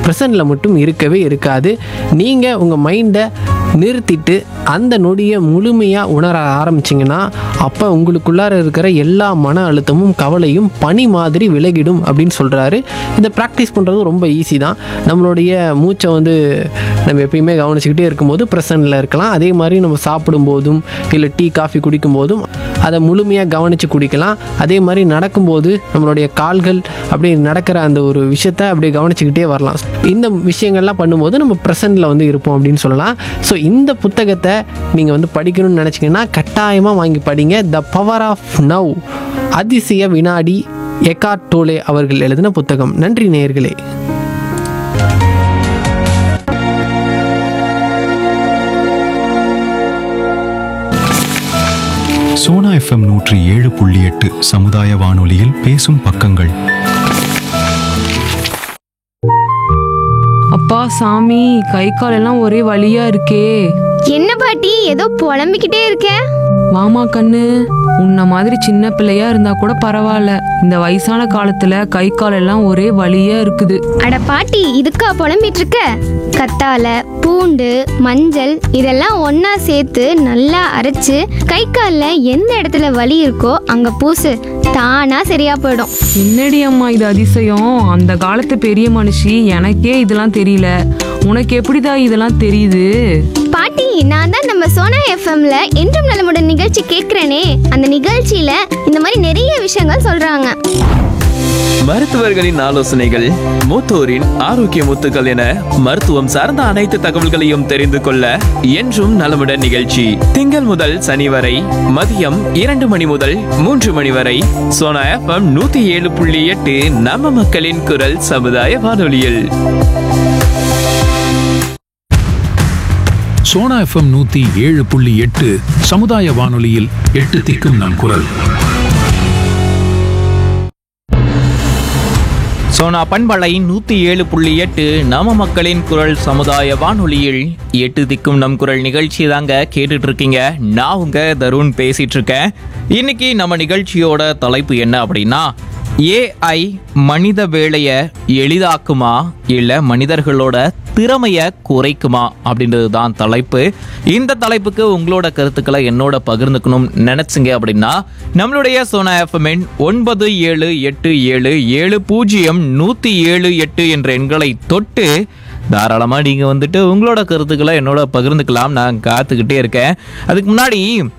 ப்ரெசண்டில் மட்டும் இருக்கவே இருக்காது நீங்கள் உங்கள் மைண்டை நிறுத்திட்டு அந்த நொடியை முழுமையாக உணர ஆரம்பிச்சிங்கன்னா அப்போ உங்களுக்குள்ளார இருக்கிற எல்லா மன அழுத்தமும் கவலையும் பனி மாதிரி விலகிடும் அப்படின்னு சொல்கிறாரு இதை ப்ராக்டிஸ் பண்ணுறது ரொம்ப ஈஸி தான் நம்மளுடைய மூச்சை வந்து நம்ம எப்பயுமே கவனிச்சுக்கிட்டே இருக்கும்போது ப்ரெசண்டில் இருக்கலாம் அதே மாதிரி நம்ம சாப்பிடும்போதும் இல்லை டீ காஃபி குடிக்கும்போதும் அதை முழுமையாக கவனித்து குடிக்கலாம் அதே மாதிரி நடக்கும்போது நம்மளுடைய கால்கள் அப்படியே நடக்கிற அந்த ஒரு விஷயத்தை அப்படியே கவனிச்சுக்கிட்டே வரலாம் இந்த விஷயங்கள்லாம் பண்ணும்போது நம்ம ப்ரெசண்டில் வந்து இருப்போம் அப்படின்னு சொல்லலாம் ஸோ இந்த புத்தகத்தை நீங்கள் வந்து படிக்கணும்னு நினச்சிங்கன்னா கட்டாயமாக வாங்கி படிங்க த பவர் ஆஃப் நவ் அதிசய வினாடி எக்கார்ட் டோலே அவர்கள் எழுதின புத்தகம் நன்றி நேயர்களே சோனா எஃப்எம் நூற்றி ஏழு புள்ளி எட்டு சமுதாய வானொலியில் பேசும் பக்கங்கள் அப்பா சாமி கை கால் எல்லாம் ஒரே வலியா இருக்கே என்ன பாட்டி ஏதோ புலம்பிக்கிட்டே இருக்க வாமா கண்ணு உன்ன மாதிரி சின்ன பிள்ளையா இருந்தா கூட பரவாயில்ல இந்த வயசான காலத்துல கை கால் எல்லாம் ஒரே வலியா இருக்குது அட பாட்டி இதுக்கா புலம்பிட்டு இருக்க கத்தால பூண்டு மஞ்சள் இதெல்லாம் ஒண்ணா சேர்த்து நல்லா அரைச்சு கை கால்ல எந்த இடத்துல வலி இருக்கோ அங்க பூசு தானா சரியா போயிடும் என்னடி அம்மா இது அதிசயம் அந்த காலத்து பெரிய மனுஷி எனக்கே இதெல்லாம் தெரியல உனக்கு எப்படிடா இதெல்லாம் தெரியுது பாட்டி நான் தான் நம்ம சோனா எஃப்எம்ல என்றும் நலமுடன் நிகழ்ச்சி கேட்கிறேனே அந்த நிகழ்ச்சியில இந்த மாதிரி நிறைய விஷயங்கள் சொல்றாங்க மருத்துவர்களின் ஆலோசனைகள் மூத்தோரின் ஆரோக்கிய முத்துக்கள் என மருத்துவம் சார்ந்த அனைத்து தகவல்களையும் தெரிந்து கொள்ள என்றும் நலமுடன் நிகழ்ச்சி திங்கள் முதல் சனி வரை மதியம் இரண்டு மணி முதல் மூன்று மணி வரை சோனா எஃப்எம் நூத்தி ஏழு புள்ளி எட்டு நம்ம மக்களின் குரல் சமுதாய வானொலியில் சோனா எஃப்எம் நூத்தி ஏழு புள்ளி எட்டு சமுதாய வானொலியில் எட்டு திக்கும் நம் குரல் சோனா பண்பலை நூத்தி ஏழு புள்ளி எட்டு நம்ம மக்களின் குரல் சமுதாய வானொலியில் எட்டு திக்கும் நம் குரல் நிகழ்ச்சி தாங்க கேட்டுட்டு இருக்கீங்க நான் உங்க தருண் பேசிட்டு இருக்கேன் இன்னைக்கு நம்ம நிகழ்ச்சியோட தலைப்பு என்ன அப்படின்னா ஏஐ மனித வேலையை எளிதாக்குமா இல்லை மனிதர்களோட திறமைய குறைக்குமா அப்படின்றது தான் தலைப்பு இந்த தலைப்புக்கு உங்களோட கருத்துக்களை என்னோட பகிர்ந்துக்கணும் நினைச்சிங்க அப்படின்னா நம்மளுடைய சோனா எஃப்எம்என் ஒன்பது ஏழு எட்டு ஏழு ஏழு பூஜ்ஜியம் நூற்றி ஏழு எட்டு என்ற எண்களை தொட்டு தாராளமாக நீங்கள் வந்துட்டு உங்களோட கருத்துக்களை என்னோட பகிர்ந்துக்கலாம் நான் காத்துக்கிட்டே இருக்கேன் அதுக்கு முன்னாடி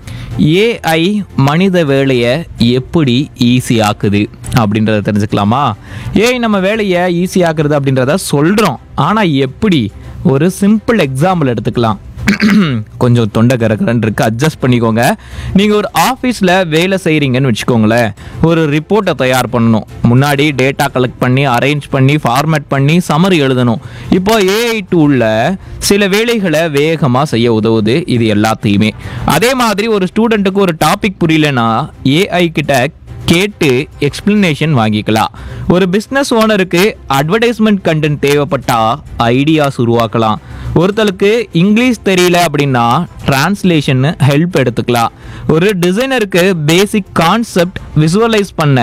ஏஐ மனித வேலையை எப்படி ஈஸி ஆக்குது அப்படின்றத தெரிஞ்சுக்கலாமா ஏஐ நம்ம வேலையை ஈஸி ஆக்குறது அப்படின்றத சொல்கிறோம் ஆனால் எப்படி ஒரு சிம்பிள் எக்ஸாம்பிள் எடுத்துக்கலாம் கொஞ்சம் தொண்டை கரகரன்னு இருக்கு அட்ஜஸ்ட் பண்ணிக்கோங்க நீங்கள் ஒரு ஆஃபீஸில் வேலை செய்கிறீங்கன்னு வச்சுக்கோங்களேன் ஒரு ரிப்போர்ட்டை தயார் பண்ணணும் முன்னாடி டேட்டா கலெக்ட் பண்ணி அரேஞ்ச் பண்ணி ஃபார்மேட் பண்ணி சமரி எழுதணும் இப்போ ஏஐ டூலில் சில வேலைகளை வேகமாக செய்ய உதவுது இது எல்லாத்தையுமே அதே மாதிரி ஒரு ஸ்டூடெண்ட்டுக்கு ஒரு டாபிக் புரியலன்னா ஏஐ கிட்ட கேட்டு எக்ஸ்பிளனேஷன் வாங்கிக்கலாம் ஒரு பிஸ்னஸ் ஓனருக்கு அட்வர்டைஸ்மெண்ட் கண்டென்ட் தேவைப்பட்டா ஐடியாஸ் உருவாக்கலாம் ஒருத்தருக்கு இங்கிலீஷ் தெரியல அப்படின்னா டிரான்ஸ்லேஷன் ஹெல்ப் எடுத்துக்கலாம் ஒரு டிசைனருக்கு பேசிக் கான்செப்ட் விசுவலைஸ் பண்ண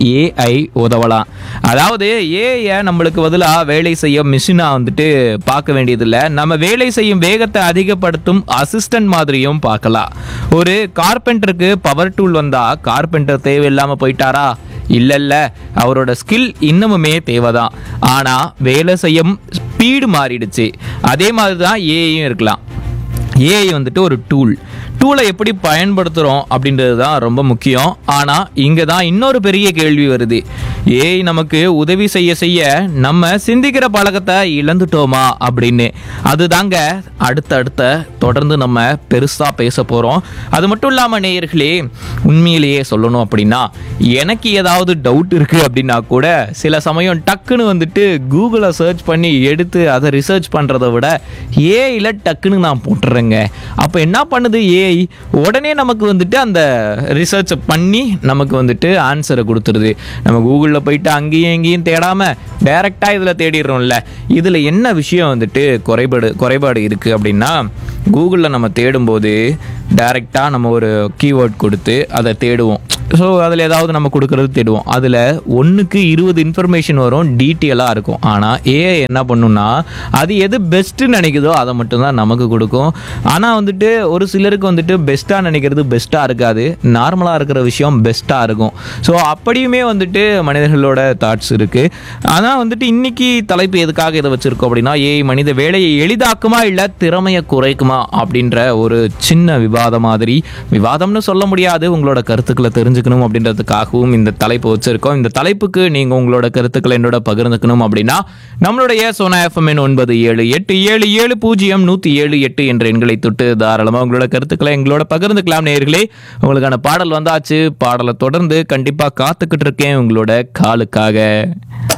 ஏஐ உதவலாம் அதாவது ஏஐ நம்மளுக்கு பதிலாக வேலை செய்ய மிஷினாக வந்துட்டு பார்க்க வேண்டியதில்லை நம்ம வேலை செய்யும் வேகத்தை அதிகப்படுத்தும் அசிஸ்டன்ட் மாதிரியும் பார்க்கலாம் ஒரு கார்பெண்டருக்கு பவர் டூல் வந்தால் கார்பெண்டர் தேவையில்லாமல் போயிட்டாரா இல்லை இல்லை அவரோட ஸ்கில் இன்னமுமே தேவைதான் ஆனால் வேலை செய்யும் ஸ்பீடு மாறிடுச்சு அதே மாதிரி தான் ஏஐயும் இருக்கலாம் ஏஐ வந்துட்டு ஒரு டூல் டூலை எப்படி பயன்படுத்துகிறோம் அப்படின்றது தான் ரொம்ப முக்கியம் ஆனால் இங்கே தான் இன்னொரு பெரிய கேள்வி வருது ஏஐ நமக்கு உதவி செய்ய செய்ய நம்ம சிந்திக்கிற பழக்கத்தை இழந்துட்டோமா அப்படின்னு அதுதாங்க அடுத்த அடுத்த தொடர்ந்து நம்ம பெருசாக பேச போகிறோம் அது மட்டும் இல்லாமல் நேயர்களே உண்மையிலேயே சொல்லணும் அப்படின்னா எனக்கு ஏதாவது டவுட் இருக்குது அப்படின்னா கூட சில சமயம் டக்குன்னு வந்துட்டு கூகுளை சர்ச் பண்ணி எடுத்து அதை ரிசர்ச் பண்ணுறதை விட ஏஐயில் டக்குன்னு நான் போட்டுறேங்க அப்போ என்ன பண்ணுது ஏஐ உடனே நமக்கு வந்துட்டு அந்த ரிசர்ச்சை பண்ணி நமக்கு வந்துட்டு ஆன்சரை கொடுத்துருது நம்ம கூகுளில் போயிட்டு அங்கேயும் இங்கேயும் தேடாமல் டைரெக்டாக இதில் தேடிடுறோம்ல இதில் என்ன விஷயம் வந்துட்டு குறைபாடு குறைபாடு இருக்குது அப்படின்னா கூகுளில் நம்ம தேடும்போது டைரெக்டாக நம்ம ஒரு கீவேர்ட் கொடுத்து அதை தேடுவோம் ஸோ அதில் ஏதாவது நம்ம கொடுக்கறது தேடுவோம் அதில் ஒன்றுக்கு இருபது இன்ஃபர்மேஷன் வரும் டீட்டெயிலாக இருக்கும் ஆனால் ஏஐ என்ன பண்ணுன்னா அது எது பெஸ்ட்டுன்னு நினைக்குதோ அதை மட்டும்தான் நமக்கு கொடுக்கும் ஆனால் வந்துட்டு ஒரு சிலருக்கு வந்துட்டு பெஸ்ட்டாக நினைக்கிறது பெஸ்ட்டாக இருக்காது நார்மலாக இருக்கிற விஷயம் பெஸ்ட்டாக இருக்கும் ஸோ அப்படியுமே வந்துட்டு மனிதர்களோட தாட்ஸ் இருக்குது ஆனால் வந்துட்டு இன்னைக்கு தலைப்பு எதுக்காக இதை வச்சுருக்கோம் அப்படின்னா ஏஐ மனித வேலையை எளிதாக்குமா இல்லை திறமையை குறைக்குமா அப்படின்ற ஒரு சின்ன விவாதம் மாதிரி விவாதம்னு சொல்ல முடியாது உங்களோட கருத்துக்களை தெரிஞ்சுக்கணும் அப்படின்றதுக்காகவும் இந்த தலைப்பு வச்சிருக்கோம் இந்த தலைப்புக்கு நீங்கள் உங்களோட கருத்துக்களை என்னோட பகிர்ந்துக்கணும் அப்படின்னா நம்மளுடைய சோனா எஃப்எம்என் ஒன்பது ஏழு எட்டு ஏழு ஏழு பூஜ்ஜியம் நூற்றி ஏழு எட்டு என்ற எண்களை தொட்டு தாராளமாக உங்களோட கருத்துக்களை எங்களோட பகிர்ந்துக்கலாம் நேயர்களே உங்களுக்கான பாடல் வந்தாச்சு பாடலை தொடர்ந்து கண்டிப்பாக காத்துக்கிட்டு இருக்கேன் உங்களோட காலுக்காக